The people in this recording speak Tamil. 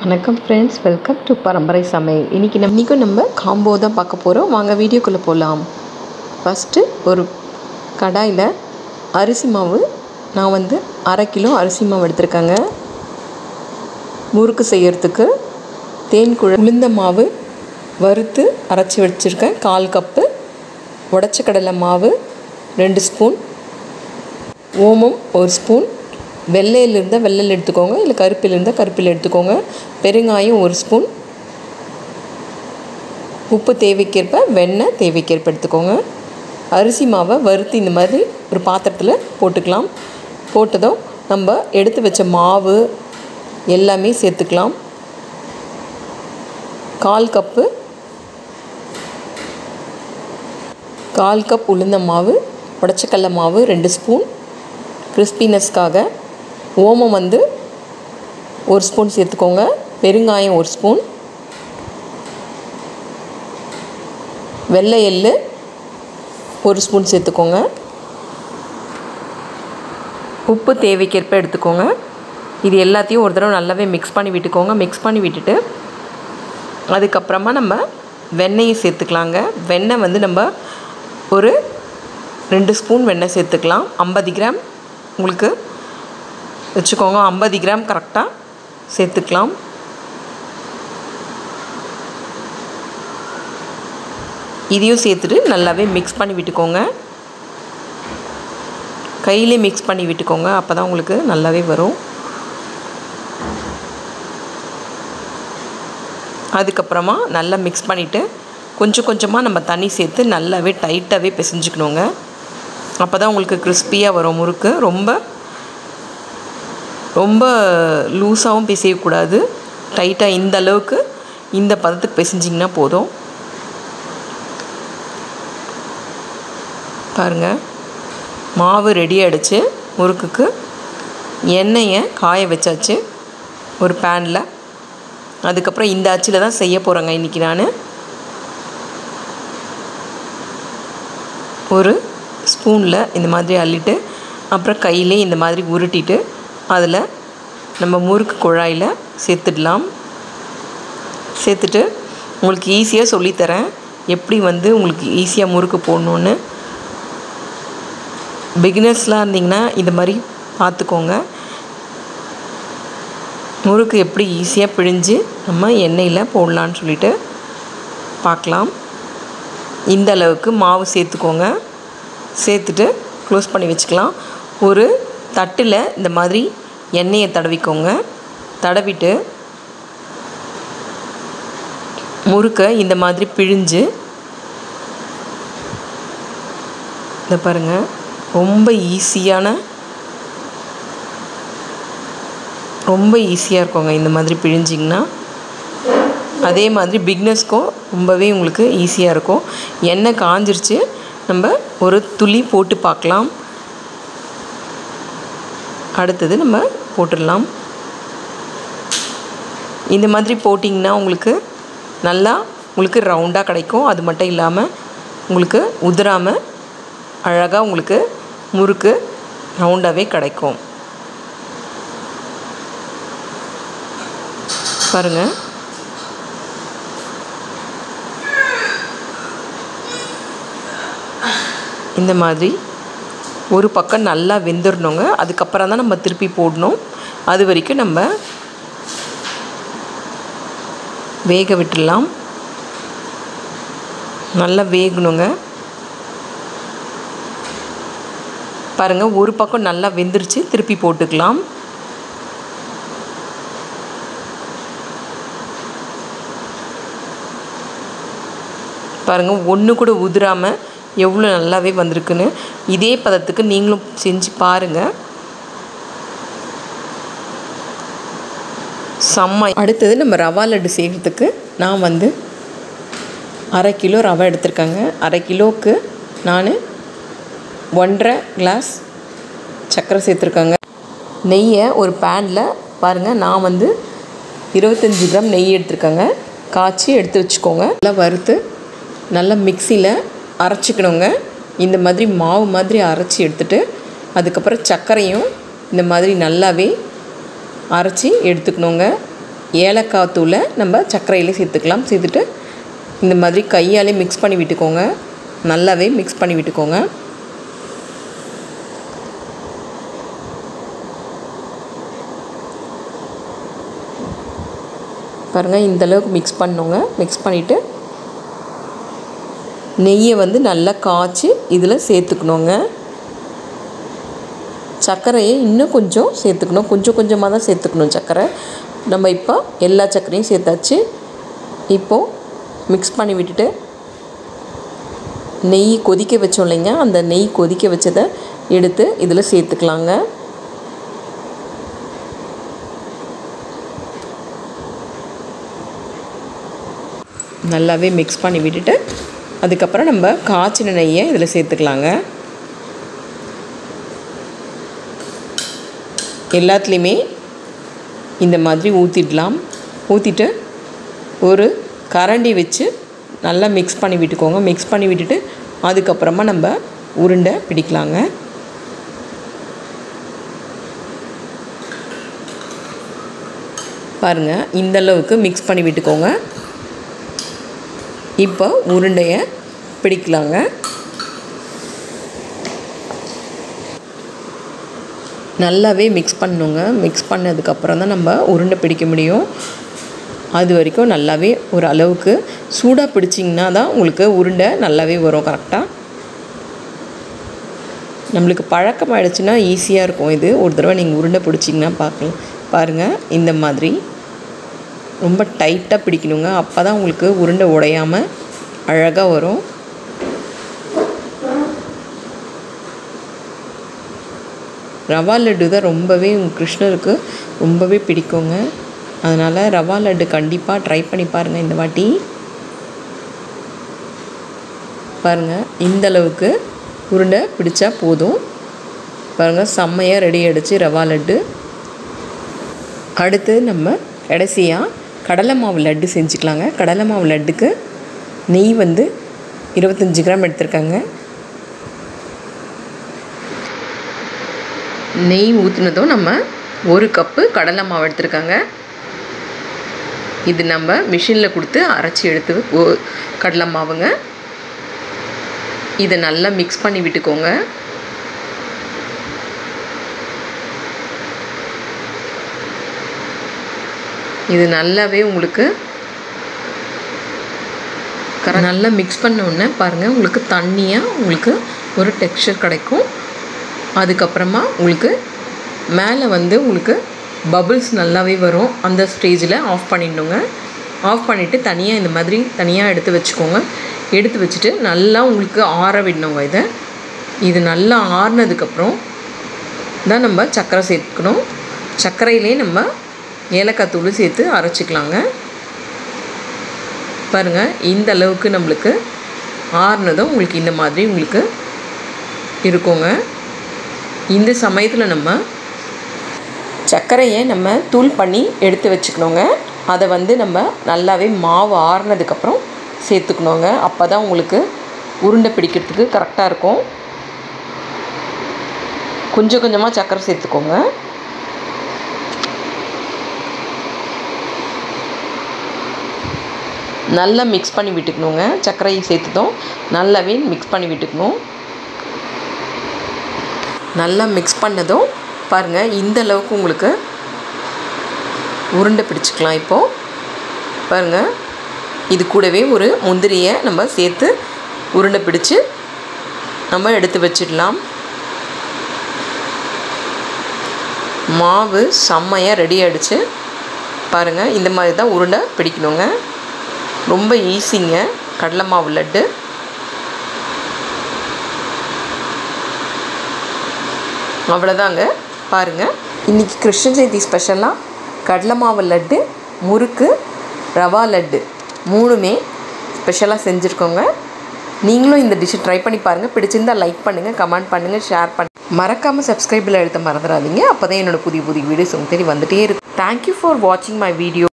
வணக்கம் ஃப்ரெண்ட்ஸ் வெல்கம் டு பரம்பரை சமையல் இன்றைக்கி நம்ம இன்றைக்கும் நம்ம காம்போ தான் பார்க்க போகிறோம் வாங்க வீடியோக்குள்ளே போகலாம் ஃபஸ்ட்டு ஒரு கடாயில் அரிசி மாவு நான் வந்து அரை கிலோ அரிசி மாவு எடுத்திருக்கேங்க முறுக்கு செய்யறதுக்கு தேன் குழ உளுந்த மாவு வறுத்து அரைச்சி வச்சுருக்கேன் கால் கப்பு உடச்ச கடலை மாவு ரெண்டு ஸ்பூன் ஓமம் ஒரு ஸ்பூன் வெள்ளையில் இருந்தால் வெள்ளையில் எடுத்துக்கோங்க இல்லை கருப்பில் இருந்தால் கருப்பில் எடுத்துக்கோங்க பெருங்காயம் ஒரு ஸ்பூன் உப்பு தேவைக்கேற்ப வெண்ணெய் தேவைக்கேற்ப எடுத்துக்கோங்க அரிசி மாவை வறுத்து இந்த மாதிரி ஒரு பாத்திரத்தில் போட்டுக்கலாம் போட்டதும் நம்ம எடுத்து வச்ச மாவு எல்லாமே சேர்த்துக்கலாம் கால் கப்பு கால் கப் உளுந்த மாவு உடச்சக்கடல மாவு ரெண்டு ஸ்பூன் கிறிஸ்பினஸ்க்காக ஓமம் வந்து ஒரு ஸ்பூன் சேர்த்துக்கோங்க பெருங்காயம் ஒரு ஸ்பூன் வெள்ளை எள்ளு ஒரு ஸ்பூன் சேர்த்துக்கோங்க உப்பு தேவைக்கேற்ப எடுத்துக்கோங்க இது எல்லாத்தையும் ஒரு தடவை நல்லாவே மிக்ஸ் பண்ணி விட்டுக்கோங்க மிக்ஸ் பண்ணி விட்டுட்டு அதுக்கப்புறமா நம்ம வெண்ணெயை சேர்த்துக்கலாங்க வெண்ணெய் வந்து நம்ம ஒரு ரெண்டு ஸ்பூன் வெண்ணெய் சேர்த்துக்கலாம் ஐம்பது கிராம் உங்களுக்கு வச்சுக்கோங்க ஐம்பது கிராம் கரெக்டாக சேர்த்துக்கலாம் இதையும் சேர்த்துட்டு நல்லாவே மிக்ஸ் பண்ணி விட்டுக்கோங்க கையிலே மிக்ஸ் பண்ணி விட்டுக்கோங்க அப்போ தான் உங்களுக்கு நல்லாவே வரும் அதுக்கப்புறமா நல்லா மிக்ஸ் பண்ணிவிட்டு கொஞ்சம் கொஞ்சமாக நம்ம தண்ணி சேர்த்து நல்லாவே டைட்டாகவே பிசைஞ்சுக்கணுங்க அப்போ தான் உங்களுக்கு கிறிஸ்பியாக வரும் முறுக்கு ரொம்ப ரொம்ப லூஸாகவும் பிசையக்கூடாது டைட்டாக இந்த அளவுக்கு இந்த பதத்துக்கு பிசைஞ்சிங்கன்னா போதும் பாருங்கள் மாவு ரெடி ஆகிடுச்சு முறுக்குக்கு எண்ணெயை காய வச்சாச்சு ஒரு பேனில் அதுக்கப்புறம் இந்த அச்சில் தான் செய்ய போகிறேங்க இன்றைக்கி நான் ஒரு ஸ்பூனில் இந்த மாதிரி அள்ளிட்டு அப்புறம் கையிலே இந்த மாதிரி உருட்டிட்டு அதில் நம்ம முறுக்கு குழாயில் சேர்த்துடலாம் சேர்த்துட்டு உங்களுக்கு ஈஸியாக சொல்லித்தரேன் எப்படி வந்து உங்களுக்கு ஈஸியாக முறுக்கு போடணுன்னு பிகினர்ஸ்லாம் இருந்திங்கன்னா இந்த மாதிரி பார்த்துக்கோங்க முறுக்கு எப்படி ஈஸியாக பிழிஞ்சு நம்ம எண்ணெயில் போடலான்னு சொல்லிட்டு பார்க்கலாம் இந்த அளவுக்கு மாவு சேர்த்துக்கோங்க சேர்த்துட்டு க்ளோஸ் பண்ணி வச்சுக்கலாம் ஒரு தட்டில் இந்த மாதிரி எண்ணெயை தடவிக்கோங்க தடவிட்டு முறுக்கை இந்த மாதிரி பிழிஞ்சு இதை பாருங்கள் ரொம்ப ஈஸியான ரொம்ப ஈஸியாக இருக்குங்க இந்த மாதிரி பிழிஞ்சிங்கன்னா அதே மாதிரி பிக்னஸ்க்கும் ரொம்பவே உங்களுக்கு ஈஸியாக இருக்கும் எண்ணெய் காஞ்சிருச்சு நம்ம ஒரு துளி போட்டு பார்க்கலாம் அடுத்தது நம்ம போட்டுடலாம் இந்த மாதிரி போட்டிங்கன்னா உங்களுக்கு நல்லா உங்களுக்கு ரவுண்டாக கிடைக்கும் அது மட்டும் இல்லாமல் உங்களுக்கு உதிராமல் அழகாக உங்களுக்கு முறுக்கு ரவுண்டாகவே கிடைக்கும் பாருங்கள் இந்த மாதிரி ஒரு பக்கம் நல்லா வெந்துடணுங்க அதுக்கப்புறம் தான் நம்ம திருப்பி போடணும் அது வரைக்கும் நம்ம வேக விட்டுடலாம் நல்லா வேகணுங்க பாருங்கள் ஒரு பக்கம் நல்லா வெந்துருச்சு திருப்பி போட்டுக்கலாம் பாருங்கள் ஒன்று கூட உதிராமல் எவ்வளோ நல்லாவே வந்திருக்குன்னு இதே பதத்துக்கு நீங்களும் செஞ்சு பாருங்கள் செம்ம அடுத்தது நம்ம ரவா லட்டு செய்கிறதுக்கு நான் வந்து அரை கிலோ ரவை எடுத்திருக்கேங்க அரை கிலோவுக்கு நான் ஒன்றரை கிளாஸ் சர்க்கரை சேர்த்துருக்கேங்க நெய்யை ஒரு பேனில் பாருங்கள் நான் வந்து இருபத்தஞ்சி கிராம் நெய் எடுத்துருக்கேங்க காய்ச்சி எடுத்து வச்சுக்கோங்க நல்லா வறுத்து நல்லா மிக்சியில் அரைச்சிக்கணுங்க இந்த மாதிரி மாவு மாதிரி அரைச்சி எடுத்துட்டு அதுக்கப்புறம் சர்க்கரையும் இந்த மாதிரி நல்லாவே அரைச்சி எடுத்துக்கணுங்க ஏலக்காய் தூளை நம்ம சர்க்கரையிலே சேர்த்துக்கலாம் சேர்த்துட்டு இந்த மாதிரி கையாலே மிக்ஸ் பண்ணி விட்டுக்கோங்க நல்லாவே மிக்ஸ் பண்ணி விட்டுக்கோங்க பாருங்கள் இந்தளவுக்கு மிக்ஸ் பண்ணுங்க மிக்ஸ் பண்ணிவிட்டு நெய்யை வந்து நல்லா காய்ச்சி இதில் சேர்த்துக்கணுங்க சர்க்கரையை இன்னும் கொஞ்சம் சேர்த்துக்கணும் கொஞ்சம் கொஞ்சமாக தான் சேர்த்துக்கணும் சர்க்கரை நம்ம இப்போ எல்லா சர்க்கரையும் சேர்த்தாச்சு இப்போது மிக்ஸ் பண்ணி விட்டுட்டு நெய் கொதிக்க வச்சோம் இல்லைங்க அந்த நெய் கொதிக்க வச்சதை எடுத்து இதில் சேர்த்துக்கலாங்க நல்லாவே மிக்ஸ் பண்ணி விட்டுட்டு அதுக்கப்புறம் நம்ம காய்ச்சின நெய்யை இதில் சேர்த்துக்கலாங்க எல்லாத்துலேயுமே இந்த மாதிரி ஊற்றிடலாம் ஊற்றிட்டு ஒரு கரண்டி வச்சு நல்லா மிக்ஸ் பண்ணி விட்டுக்கோங்க மிக்ஸ் பண்ணி விட்டுட்டு அதுக்கப்புறமா நம்ம உருண்டை பிடிக்கலாங்க பாருங்கள் இந்தளவுக்கு மிக்ஸ் பண்ணி விட்டுக்கோங்க இப்போ உருண்டையை பிடிக்கலாங்க நல்லாவே மிக்ஸ் பண்ணுங்க மிக்ஸ் பண்ணதுக்கப்புறம் தான் நம்ம உருண்டை பிடிக்க முடியும் அது வரைக்கும் நல்லாவே ஒரு அளவுக்கு சூடாக பிடிச்சிங்கன்னா தான் உங்களுக்கு உருண்டை நல்லாவே வரும் கரெக்டாக நம்மளுக்கு பழக்கம் ஆகிடுச்சுன்னா ஈஸியாக இருக்கும் இது ஒரு தடவை நீங்கள் உருண்டை பிடிச்சிங்கன்னா பார்க்கலாம் பாருங்கள் இந்த மாதிரி ரொம்ப டைட்டாக பிடிக்கணுங்க அப்போ தான் உங்களுக்கு உருண்டை உடையாமல் அழகாக வரும் ரவா லட்டு தான் ரொம்பவே உங்கள் கிருஷ்ணருக்கு ரொம்பவே பிடிக்குங்க அதனால் ரவா லட்டு கண்டிப்பாக ட்ரை பண்ணி பாருங்கள் இந்த வாட்டி பாருங்கள் இந்த அளவுக்கு உருண்டை பிடிச்சா போதும் பாருங்கள் செம்மையாக ரெடி ஆகிடுச்சு ரவா லட்டு அடுத்து நம்ம கடைசியாக கடலை மாவு லட்டு செஞ்சுக்கலாங்க கடலை மாவு லட்டுக்கு நெய் வந்து இருபத்தஞ்சி கிராம் எடுத்திருக்காங்க நெய் ஊற்றுனதும் நம்ம ஒரு கப்பு கடலை மாவு எடுத்திருக்காங்க இது நம்ம மிஷினில் கொடுத்து அரைச்சி எடுத்து ஓ- கடலை மாவுங்க இதை நல்லா மிக்ஸ் பண்ணி விட்டுக்கோங்க இது நல்லாவே உங்களுக்கு கர நல்லா மிக்ஸ் பண்ண உடனே பாருங்கள் உங்களுக்கு தண்ணியாக உங்களுக்கு ஒரு டெக்ஸ்சர் கிடைக்கும் அதுக்கப்புறமா உங்களுக்கு மேலே வந்து உங்களுக்கு பபிள்ஸ் நல்லாவே வரும் அந்த ஸ்டேஜில் ஆஃப் பண்ணிடணுங்க ஆஃப் பண்ணிவிட்டு தனியாக இந்த மாதிரி தனியாக எடுத்து வச்சுக்கோங்க எடுத்து வச்சுட்டு நல்லா உங்களுக்கு ஆற விடணுங்க இதை இது நல்லா ஆறுனதுக்கப்புறம் தான் நம்ம சர்க்கரை சேர்த்துக்கணும் சர்க்கரையிலே நம்ம ஏலக்காய் தூள் சேர்த்து அரைச்சிக்கலாங்க பாருங்கள் இந்த அளவுக்கு நம்மளுக்கு ஆறுனதும் உங்களுக்கு இந்த மாதிரி உங்களுக்கு இருக்குங்க இந்த சமயத்தில் நம்ம சர்க்கரையை நம்ம தூள் பண்ணி எடுத்து வச்சுக்கணுங்க அதை வந்து நம்ம நல்லாவே மாவு ஆறுனதுக்கப்புறம் சேர்த்துக்கணுங்க அப்போ தான் உங்களுக்கு உருண்டை பிடிக்கிறதுக்கு கரெக்டாக இருக்கும் கொஞ்சம் கொஞ்சமாக சர்க்கரை சேர்த்துக்கோங்க நல்லா மிக்ஸ் பண்ணி விட்டுக்கணுங்க சர்க்கரையை சேர்த்துட்டோம் நல்லாவே மிக்ஸ் பண்ணி விட்டுக்கணும் நல்லா மிக்ஸ் பண்ணதும் பாருங்கள் இந்த அளவுக்கு உங்களுக்கு உருண்டை பிடிச்சிக்கலாம் இப்போது பாருங்கள் இது கூடவே ஒரு முந்திரியை நம்ம சேர்த்து உருண்டை பிடிச்சு நம்ம எடுத்து வச்சிடலாம் மாவு செம்மையாக ரெடி ஆகிடுச்சு பாருங்கள் இந்த மாதிரி தான் உருண்டை பிடிக்கணுங்க ரொம்ப ஈஸிங்க கடலை மாவு லட்டு அவ்வளோதாங்க பாருங்கள் இன்றைக்கி கிருஷ்ண ஜெயந்தி ஸ்பெஷலாக கடலை மாவு லட்டு முறுக்கு ரவா லட்டு மூணுமே ஸ்பெஷலாக செஞ்சுருக்கோங்க நீங்களும் இந்த டிஷ்ஷை ட்ரை பண்ணி பாருங்கள் பிடிச்சிருந்தால் லைக் பண்ணுங்கள் கமெண்ட் பண்ணுங்கள் ஷேர் பண்ண மறக்காமல் சப்ஸ்கிரைபில் எழுத மறந்துடாதீங்க அப்போ தான் என்னோடய புதிய புதிய வீடியோஸ் உங்களுக்கு தேடி வந்துகிட்டே இருக்கும் தேங்க்யூ ஃபார் வாட்சிங் மை வீடியோ